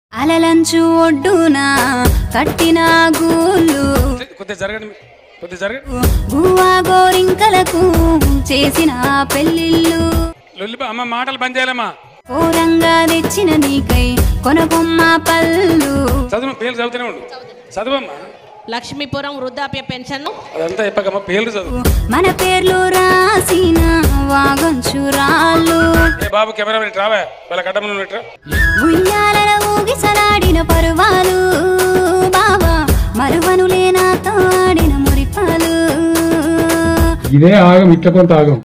అలలంచు ఒడ్డున కట్టిన గూళ్ళు కొద్దిగా జరగండి మీరు. కొద్దిగా జరగండి గువ్వా గోరింకలకు చేసిన పెళ్ళిళ్ళు లొల్లి అమ్మ మాటలు బంద్ చేయాలమ్మా ఓరంగా తెచ్చిన నీకై కొనకొమ్మ పళ్ళు చదువు పేర్లు చదువుతూనే ఉండు చదువమ్మా లక్ష్మీపురం వృద్ధాప్య పెన్షన్ అదంతా చెప్పకమ్మా పేర్లు చదువు మన పేర్లు రాసిన వాగంచురాళ్ళు ఏ బాబు కెమెరా పెట్టి రావా వాళ్ళ కట్టమని ఉన్నట్టు ఉయ్యాలల ఊగిసలాడిన పరువాలు బాబా మరువనులే నాతో ఆడిన మురిపాలు ఇదే ఆగం ఇట్ల కొంత ఆగం